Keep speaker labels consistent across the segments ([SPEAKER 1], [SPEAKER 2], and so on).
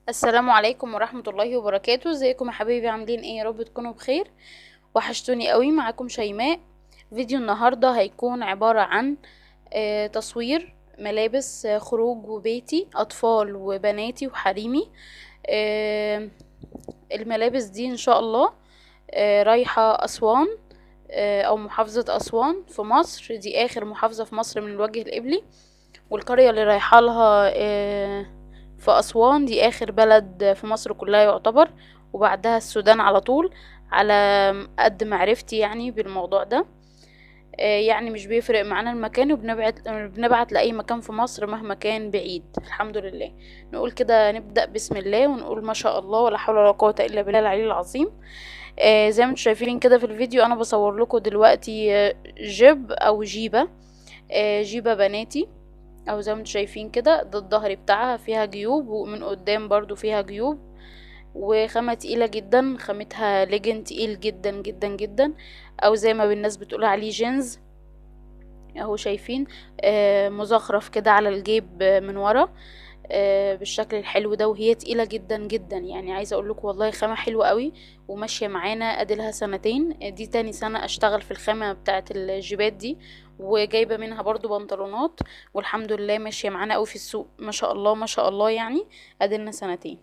[SPEAKER 1] السلام عليكم ورحمة الله وبركاته ازيكم يا حبايبي عاملين ايه يا رب تكونوا بخير وحشتوني قوي معاكم شيماء فيديو النهاردة هيكون عبارة عن آه، تصوير ملابس آه، خروج وبيتي اطفال وبناتي وحريمي آه، الملابس دي ان شاء الله آه، رايحة اسوان آه، او محافظة اسوان في مصر دي اخر محافظة في مصر من الوجه القبلي والقرية اللي رايحة لها آه، في أسوان دي آخر بلد في مصر كلها يعتبر وبعدها السودان على طول على قد معرفتي يعني بالموضوع ده آه، يعني مش بيفرق معانا المكان وبنبعت بنبعت لأي مكان في مصر مهما كان بعيد الحمد لله نقول كده نبدأ بسم الله ونقول ما شاء الله ولا حول ولا قوة إلا بالله العلي العظيم آه، زي ما انتم شايفين كده في الفيديو أنا بصور لكم دلوقتي آه، جيب أو جيبة آه، جيبة بناتي او زي ما انتم شايفين كده ده الظهر بتاعها فيها جيوب ومن قدام برضو فيها جيوب وخامة تقيلة جدا خامتها ليجن تقيل جدا جدا جدا او زي ما الناس بتقول عليه جينز اهو شايفين آه مزخرف كده على الجيب آه، من ورا آه بالشكل الحلو ده وهي تقيلة جدا جدا يعني عايزة اقول لكم والله خامة حلوة قوي وماشية معانا اديلها سنتين آه، دي تاني سنة اشتغل في الخامة بتاعت الجيبات دي وجايبة منها برضو بنطلونات والحمد لله ماشية معانا قوي في السوق ما شاء الله ما شاء الله يعني اديلنا سنتين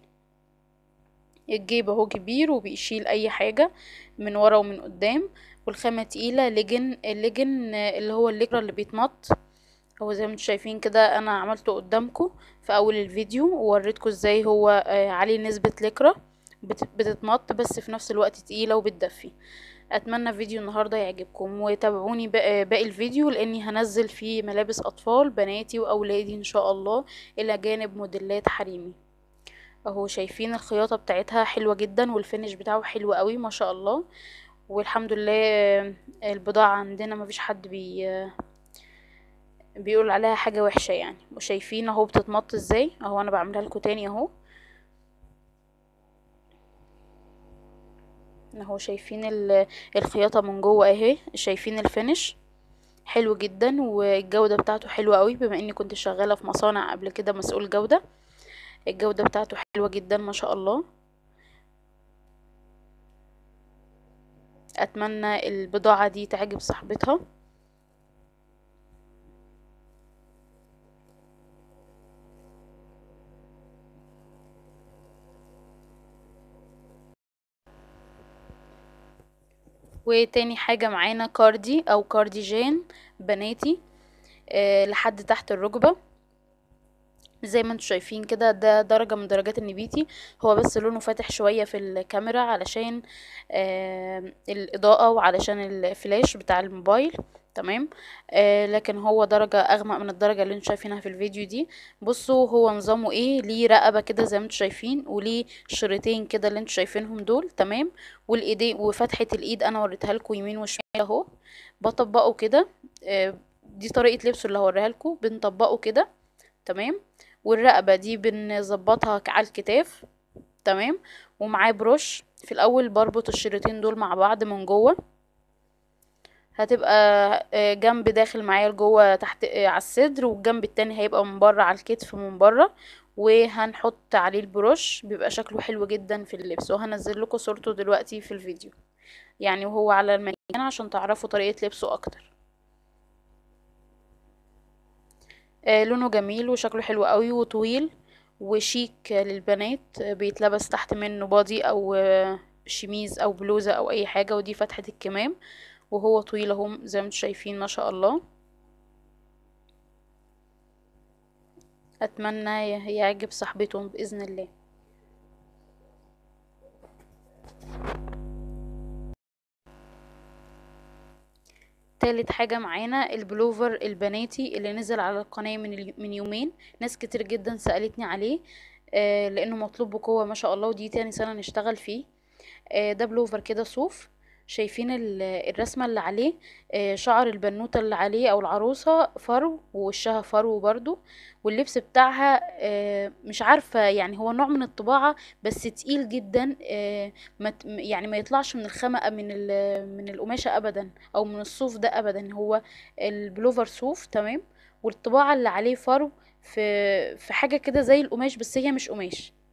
[SPEAKER 1] الجيب اهو كبير وبيشيل اي حاجة من ورا ومن قدام والخامة تقيلة لجن اللجن آه، اللي هو الليكرا اللي بيتمط هو زي ما انتم شايفين كده انا عملته قدامكم في اول الفيديو ووريتكم ازاي هو آه، عليه نسبة لكرة بت- بتتمط بس في نفس الوقت تقيلة وبتدفي اتمنى فيديو النهارده يعجبكم وتابعوني بقى- باقي الفيديو لاني هنزل فيه ملابس اطفال بناتي واولادي ان شاء الله الى جانب موديلات حريمي اهو شايفين الخياطة بتاعتها حلوة جدا والفينش بتاعه حلو قوي ما شاء الله والحمد لله آه، البضاعة عندنا مفيش حد بي آه، بيقول عليها حاجة وحشة يعني وشايفين اهو بتتمط ازاي اهو انا بعملها لكم تاني اهو اهو شايفين ال- الخياطة من جوه اهي شايفين الفينش حلو جدا والجودة بتاعته حلوة قوي بما اني كنت شغالة في مصانع قبل كده مسؤول جودة الجودة بتاعته حلوة جدا ما شاء الله اتمنى البضاعة دي تعجب صاحبتها وتاني حاجة معانا كاردي او كارديجان بناتي آه لحد تحت الركبة زي ما انتم شايفين كده ده درجة من درجات النبيتي هو بس لونه فاتح شوية في الكاميرا علشان آه الإضاءة وعلشان الفلاش بتاع الموبايل تمام آه لكن هو درجة أغمق من الدرجة اللي انتم شايفينها في الفيديو دي بصوا هو نظامه ايه ليه رقبة كده زي ما انتم شايفين وليه شريطين كده اللي انتم شايفينهم دول تمام والايدين وفتحة الايد انا وريتها لكم يمين وشمال اهو بطبقه كده آه دي طريقة لبسه اللي هوريها لكم بنطبقه كده تمام والرقبة دي بنظبطها ك- على الكتاف تمام ومعاه بروش في الاول بربط الشريطين دول مع بعض من جوه هتبقى آه، جنب داخل معايا لجوه تحت آه، على الصدر والجنب التاني هيبقى من بره على الكتف من بره وهنحط عليه البروش بيبقى شكله حلو جدا في اللبس وهنزل لكم صورته دلوقتي في الفيديو يعني وهو على المكان عشان تعرفوا طريقة لبسه اكتر آه لونه جميل وشكله حلو قوي وطويل وشيك للبنات آه، بيتلبس تحت منه بادي او آه، شميز او بلوزة او اي حاجة ودي فتحة الكمام وهو طويل اهو زي ما انتم شايفين ما شاء الله اتمنى ي- يعجب صاحبتهم باذن الله تالت حاجة معانا البلوفر البناتي اللي نزل على القناة من اليو- من يومين ناس كتير جدا سألتني عليه آه لأنه مطلوب بقوة ما شاء الله ودي تاني سنة نشتغل فيه آه ده بلوفر كده صوف شايفين ال- الرسمة اللي عليه آه شعر البنوتة اللي عليه أو العروسة فرو ووشها فرو برضو واللبس بتاعها آه مش عارفة يعني هو نوع من الطباعة بس تقيل جدا آه ما ت- يعني ما يطلعش من الخامة من ال- من القماشة أبدا او من الصوف ده ابدا هو البلوفر صوف تمام والطباعة اللي عليه فرو في في حاجة كده زي القماش بس هي مش قماش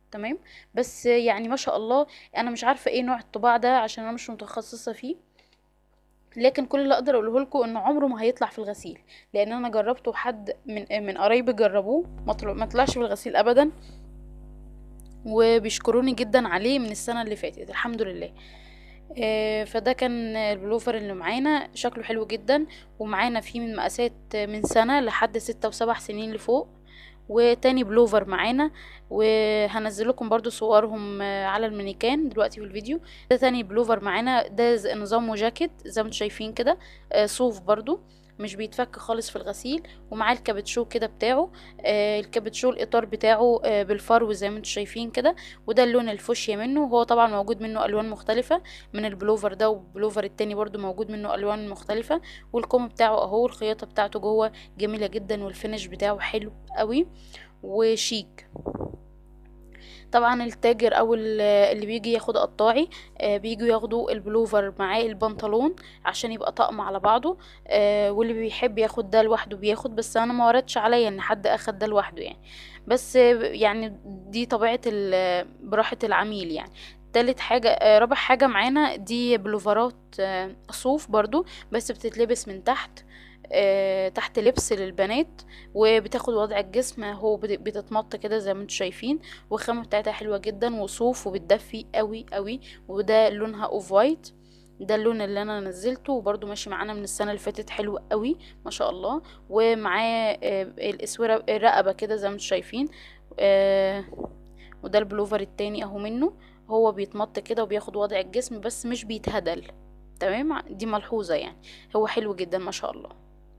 [SPEAKER 1] تمام بس يعني ما شاء الله انا مش عارفه ايه نوع الطباع ده عشان انا مش متخصصه فيه لكن كل اللي اقدر اقوله لكم انه عمره ما هيطلع في الغسيل لان انا جربته حد من من قرايبي جربوه ما طلع- ما طلعش في الغسيل ابدا وبيشكروني جدا عليه من السنه اللي فاتت الحمد لله آه، فده كان البلوفر اللي معانا شكله حلو جدا ومعانا فيه من مقاسات من سنة لحد ستة وسبع سنين لفوق وتاني بلوفر معانا وهنزل لكم برضو صورهم آه، على المانيكان دلوقتي في الفيديو ده تاني بلوفر معانا ده ز- نظامه جاكيت زي ما انتم شايفين كده آه، صوف برضو مش بيتفك خالص في الغسيل ومعاه الكابتشو كده بتاعه آه الكابتشو الاطار بتاعه آه بالفرو زي ما انتم شايفين كده وده اللون الفوشيا منه وهو طبعا موجود منه الوان مختلفه من البلوفر ده والبلوفر التاني برضو موجود منه الوان مختلفه والكم بتاعه اهو الخياطه بتاعته جوه جميله جدا والفينش بتاعه حلو قوي وشيك طبعا التاجر او ال- اللي بيجي ياخد قطاعي آه، بيجوا ياخدوا البلوفر معاه البنطلون عشان يبقى طقم على بعضه آه، واللي بيحب ياخد ده لوحده بياخد بس انا ما وردش عليا ان حد اخد ده لوحده يعني بس آه، يعني دي طبيعة ال- براحة العميل يعني تالت حاجة آه، رابع حاجة معانا دي بلوفرات آه، صوف برضو بس بتتلبس من تحت آه، تحت لبس للبنات وبتاخد وضع الجسم هو بت- بتتمط كده زي ما انتم شايفين والخامة بتاعتها حلوة جدا وصوف وبتدفي قوي قوي وده لونها اوف وايت ده اللون اللي انا نزلته وبرده ماشي معانا من السنه اللي فاتت حلو قوي ما شاء الله ومعاه آه، الاسوره الرقبه كده زي ما انتم شايفين آه، وده البلوفر التاني اهو منه هو بيتمط كده وبياخد وضع الجسم بس مش بيتهدل تمام دي ملحوظه يعني هو حلو جدا ما شاء الله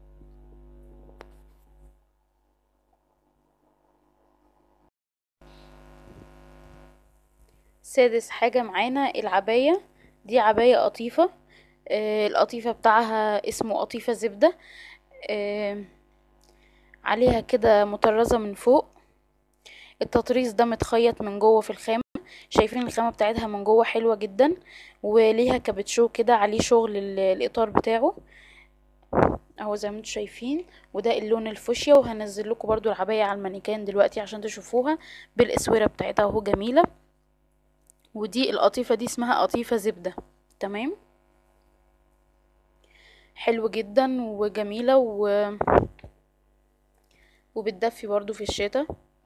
[SPEAKER 1] سادس حاجة معانا العباية دي عباية قطيفة آه القطيفة بتاعها اسمه قطيفة زبدة آه عليها كده مطرزة من فوق التطريز ده متخيط من جوه في الخامة شايفين الخامة بتاعتها من جوه حلوة جدا وليها كابتشو كده عليه شغل ال- الإطار بتاعه اهو زي ما انتم شايفين وده اللون الفوشيا وهنزل لكم برضو العباية على المانيكان دلوقتي عشان تشوفوها بالاسورة بتاعتها اهو جميلة ودي القطيفة دي اسمها قطيفة زبدة تمام حلو جدا وجميلة و... وبتدفي برضو في الشتاء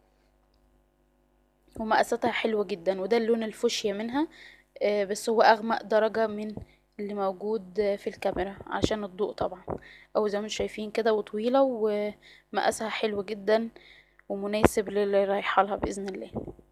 [SPEAKER 1] ومقاساتها حلوة جدا وده اللون الفوشيا منها آه، بس هو اغمق درجة من اللي موجود آه، في الكاميرا عشان الضوء طبعا او زي ما انتم شايفين كده وطويلة ومقاسها حلو جدا ومناسب للي رايحة لها بإذن الله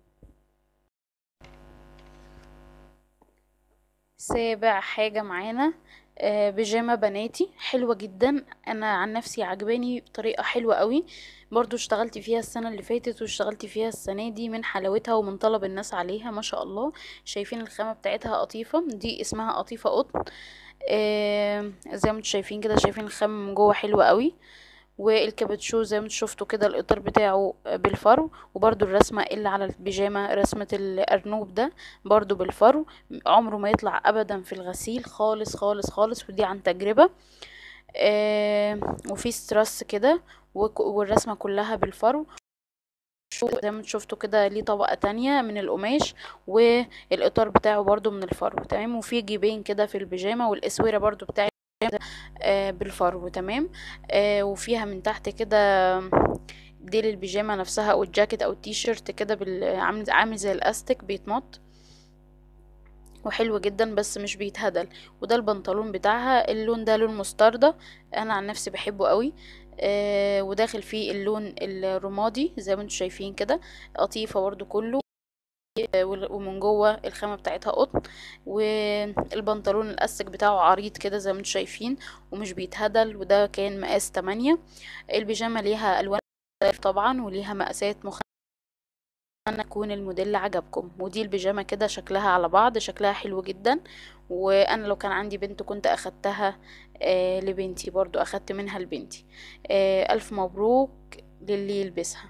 [SPEAKER 1] سابع حاجة معانا آه، بيجامة بناتي حلوة جدا انا عن نفسي عجباني بطريقة حلوة قوي برضو اشتغلت فيها السنة اللي فاتت واشتغلت فيها السنة دي من حلاوتها ومن طلب الناس عليها ما شاء الله شايفين الخامة بتاعتها قطيفة دي اسمها قطيفة قطن آه، زي ما انتم شايفين كده شايفين الخامة من جوه حلوة قوي والكابتشو زي ما انتم شفتوا كده الاطار بتاعه بالفرو وبرده الرسمه اللي على البيجامه رسمه الارنوب ده برده بالفرو عمره ما يطلع ابدا في الغسيل خالص خالص خالص ودي عن تجربه آه وفي ستراس كده وك- والرسمه كلها بالفرو زي ما انتم شفتوا كده ليه طبقه تانية من القماش والاطار بتاعه برده من الفرو تمام وفي جيبين كده في البيجامه والاسوره برده بتاع آه، بالفرو تمام آه، وفيها من تحت كده ديل البيجامه نفسها او الجاكيت او التيشيرت كده بال- عامل عامل زي الاستيك بيتمط وحلو جدا بس مش بيتهدل وده البنطلون بتاعها اللون ده لون مستردة انا عن نفسي بحبه قوي آه وداخل فيه اللون الرمادي زي ما انتم شايفين كده قطيفة برضو كله آه، وال- ومن جوه الخامة بتاعتها قطن والبنطلون الاستك بتاعه عريض كده زي ما انتم شايفين ومش بيتهدل وده كان مقاس 8 البيجامة ليها الوان مختلفة طبعا وليها مقاسات مختلفة اتمنى يكون الموديل عجبكم ودي البيجامة كده شكلها على بعض شكلها حلو جدا وانا لو كان عندي بنت كنت اخدتها آه لبنتي برضو اخدت منها لبنتي آه الف مبروك للي يلبسها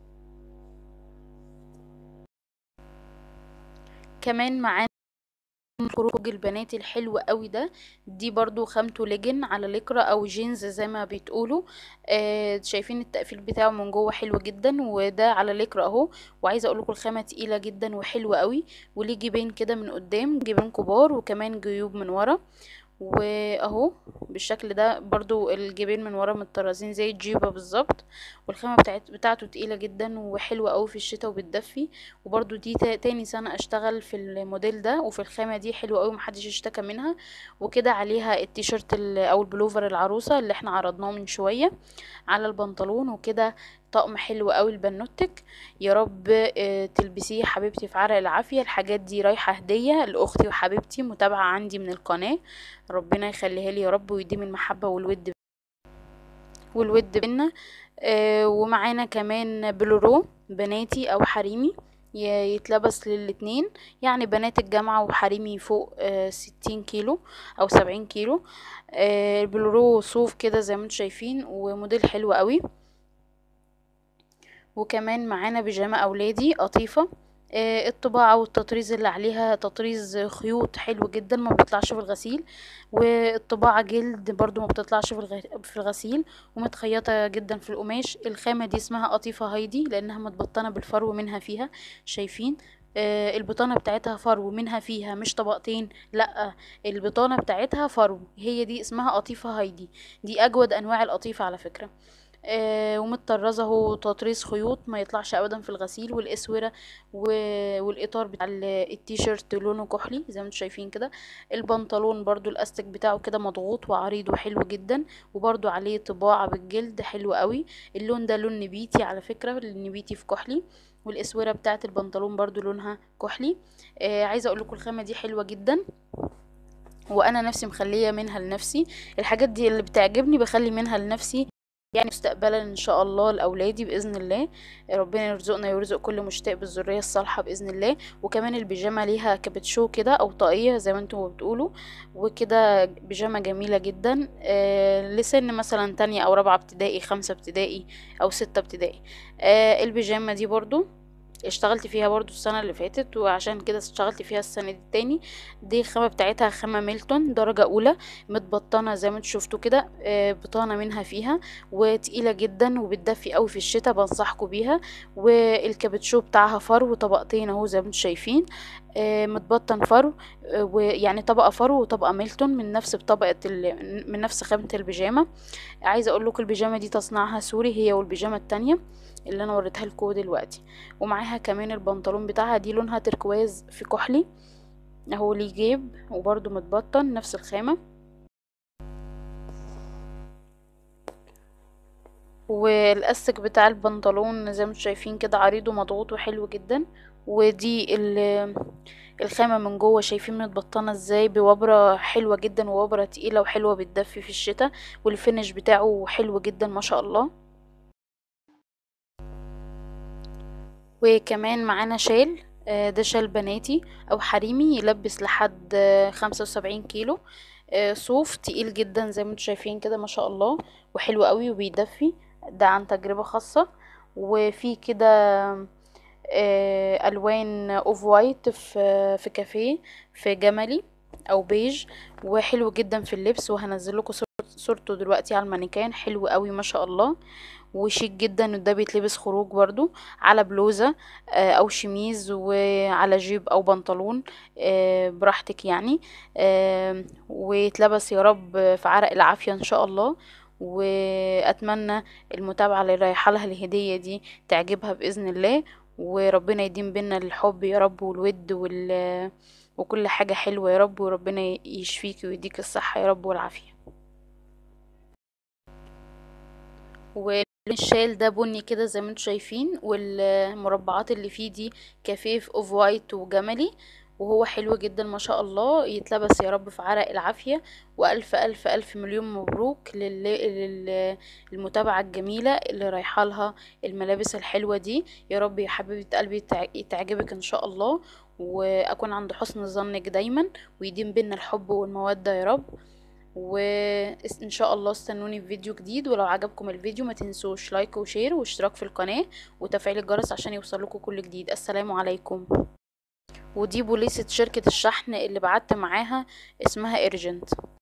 [SPEAKER 1] كمان معانا الخروج البناتي الحلو قوي ده دي برضو خامته ليجن على لكرة او جينز زي ما بتقولوا آه شايفين التقفيل بتاعه من جوه حلو جدا وده على لكرة اهو وعايزه اقول لكم الخامه تقيله جدا وحلوه قوي وليه جيبين كده من قدام جيبين كبار وكمان جيوب من ورا واهو بالشكل ده برضو الجيبين من ورا متطرزين زي الجيبه بالظبط والخامه بتاعت بتاعته تقيله جدا وحلوه قوي في الشتاء وبتدفي وبرضو دي تا- تاني سنه اشتغل في الموديل ده وفي الخامه دي حلوه قوي محدش اشتكى منها وكده عليها التيشيرت ال- او البلوفر العروسه اللي احنا عرضناه من شويه على البنطلون وكده طقم حلو قوي لبنوتك يا رب آه، تلبسيه يا حبيبتي في عرق العافيه الحاجات دي رايحه هديه لاختي وحبيبتي متابعه عندي من القناه ربنا يخليها لي يا رب ويديم المحبة والود والود بينا آه ومعانا كمان بلورو بناتي او حريمي ي- يتلبس للاتنين يعني بنات الجامعة وحريمي فوق آه ستين كيلو او سبعين كيلو آه البلورو صوف كده زي ما انتم شايفين وموديل حلو قوي وكمان معانا بيجامة اولادي قطيفة آه، الطباعة والتطريز اللي عليها تطريز خيوط حلو جدا ما بيطلعش في الغسيل والطباعة جلد برضو ما بتطلعش في الغ- في الغسيل ومتخيطة جدا في القماش الخامة دي اسمها قطيفة هايدي لانها متبطنة بالفرو منها فيها شايفين آه، البطانة بتاعتها فرو منها فيها مش طبقتين لا البطانة بتاعتها فرو هي دي اسمها قطيفة هايدي دي اجود انواع القطيفة على فكرة آه ومتطرزه اهو تطريز خيوط ما يطلعش ابدا في الغسيل والاسوره و- والاطار بتاع ال- التيشيرت لونه كحلي زي ما انتم شايفين كده البنطلون برضو الاستك بتاعه كده مضغوط وعريض وحلو جدا وبرضو عليه طباعه بالجلد حلو قوي اللون ده لون نبيتي على فكره النبيتي في كحلي والاسوره بتاعه البنطلون برضو لونها كحلي آه عايزه اقول لكم الخامه دي حلوه جدا وانا نفسي مخليه منها لنفسي الحاجات دي اللي بتعجبني بخلي منها لنفسي يعني مستقبلا ان شاء الله لاولادي باذن الله ربنا يرزقنا ويرزق كل مشتاق بالذريه الصالحه باذن الله وكمان البيجامه ليها كابتشو كده او طاقيه زي ما انتم بتقولوا وكده بيجامه جميله جدا آه لسن مثلا تانية او رابعه ابتدائي خمسة ابتدائي او ستة ابتدائي آه البيجامه دي برضو اشتغلت فيها برضو السنة اللي فاتت وعشان كده اشتغلت فيها السنة دي التاني دي الخامة بتاعتها خامة ميلتون درجة أولى متبطنة زي ما انتوا شفتوا كده آه، بطانة منها فيها وتقيلة جدا وبتدفي قوي في الشتاء بنصحكم بيها والكابتشو بتاعها فرو طبقتين اهو زي ما انتوا شايفين آه، متبطن فرو آه، ويعني طبقة فرو وطبقة ميلتون من نفس طبقة ال... من نفس خامة البيجامة عايزة اقول لكم البيجامة دي تصنيعها سوري هي والبيجامة التانية اللي انا وريتها لكم دلوقتي ومعاها كمان البنطلون بتاعها دي لونها تركواز في كحلي اهو ليه جيب وبرده متبطن نفس الخامة والاستك بتاع البنطلون زي ما انتم شايفين كده عريض ومضغوط وحلو جدا ودي ال- الخامة من جوه شايفين متبطنة ازاي بوبرة حلوة جدا ووبرة تقيلة وحلوة بتدفي في الشتاء والفينش بتاعه حلو جدا ما شاء الله وكمان معانا شال آه، ده شال بناتي او حريمي يلبس لحد خمسة وسبعين كيلو آه، صوف تقيل جدا زي ما انتم شايفين كده ما شاء الله وحلو قوي وبيدفي ده عن تجربة خاصة وفي كده آه، الوان اوف وايت في في كافيه في جملي او بيج وحلو جدا في اللبس وهنزل لكم صورته دلوقتي على المانيكان حلو قوي ما شاء الله وشيك جدا وده بيتلبس خروج برضو على بلوزة آه، او شميز وعلى جيب او بنطلون آه، براحتك يعني آه، ويتلبس يا رب في عرق العافية ان شاء الله واتمنى المتابعة اللي رايحة لها الهدية دي تعجبها باذن الله وربنا يديم بينا الحب يا رب والود وال وكل حاجة حلوة يا رب وربنا يشفيك ويديك الصحة يا رب والعافية والشال ده بني كده زي ما انتم شايفين والمربعات اللي فيه دي كفيف اوف وايت وجملي وهو حلو جدا ما شاء الله يتلبس يا رب في عرق العافية والف الف الف مليون مبروك لل... لل... للمتابعة الجميلة اللي رايحة لها الملابس الحلوة دي يا رب يا حبيبة قلبي تع- تعجبك ان شاء الله واكون عند حسن ظنك دايما ويديم بينا الحب والمودة يا رب وان شاء الله استنوني في فيديو جديد ولو عجبكم الفيديو ما تنسوش لايك وشير واشتراك في القناة وتفعيل الجرس عشان يوصلكوا كل جديد السلام عليكم ودي بوليسة شركة الشحن اللي بعت معاها اسمها ارجنت